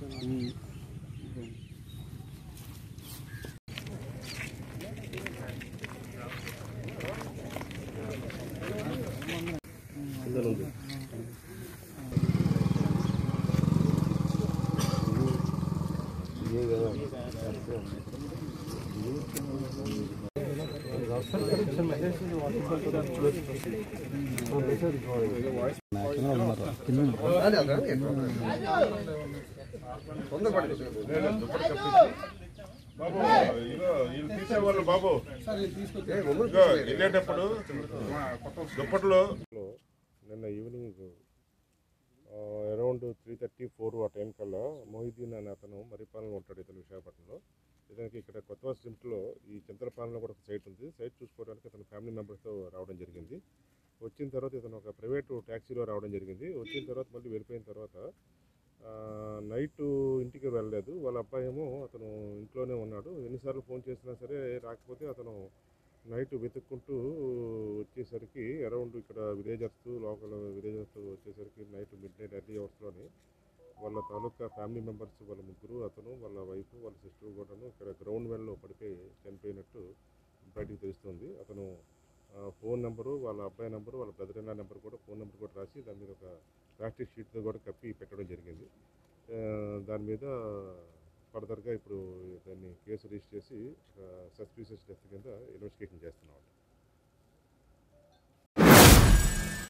బాబు ఇగో వీళ్ళు తీసేవాళ్ళు బాబు ఇగో వెళ్ళేటప్పుడు దుప్పట్లో నిన్న evening around three thirty four ఆ టైం కల్లా మొహిద్దీన్ అనే అతను మరిపాలెంలో ఉంటాడు ఇతను విశాఖపట్నంలో ఇతనికి ఇక్కడ కొత్త స్ట్రీమ్స్లో ఈ చింతలపాలెంలో కూడా ఒక సైట్ ఉంది సైట్ చూసుకోవడానికి అతను ఫ్యామిలీ మెంబర్స్తో రావడం జరిగింది వచ్చిన తర్వాత ఇతను ఒక ప్రైవేటు ట్యాక్సీలో రావడం జరిగింది వచ్చిన తర్వాత మళ్ళీ వెళ్ళిపోయిన తర్వాత ఆ, నైట్ ఇంటికి వెళ్ళలేదు వాళ్ళ అబ్బాయి ఏమో అతను ఇంట్లోనే ఉన్నాడు ఎన్నిసార్లు ఫోన్ చేసినా సరే రాకపోతే అతను నైట్ వెతుక్కుంటూ వచ్చేసరికి అరౌండ్ ఇక్కడ విలేజర్స్ లోకల్ విలేజర్స్ వచ్చేసరికి నైట్ మిడ్ నైట్ ఎర్లీ అవర్స్లోని వాళ్ళ తాలూకా ఫ్యామిలీ మెంబర్స్ వాళ్ళ ముగ్గురు అతను వాళ్ళ వైఫ్ వాళ్ళ సిస్టర్ కూడాను ఇక్కడ గ్రౌండ్ వెల్లో పడిపోయి చనిపోయినట్టు బయటికి తెలుస్తుంది అతను ఆ, ఫోన్ నెంబరు వాళ్ళ అబ్బాయి నెంబరు వాళ్ళ బ్రదర్ ఇన్ నెంబర్ కూడా ఫోన్ నెంబర్ కూడా రాసి దాని మీద ఒక ప్లాస్టిక్ షీట్తో కూడా కప్పి పెట్టడం జరిగింది ఆ, దాని మీద ఫర్దర్గా ఇప్పుడు దాన్ని కేసు రిజిస్టర్ చేసి సస్పీషియస్ డెత్ కింద ఇన్వెస్టిగేషన్ చేస్తున్నాం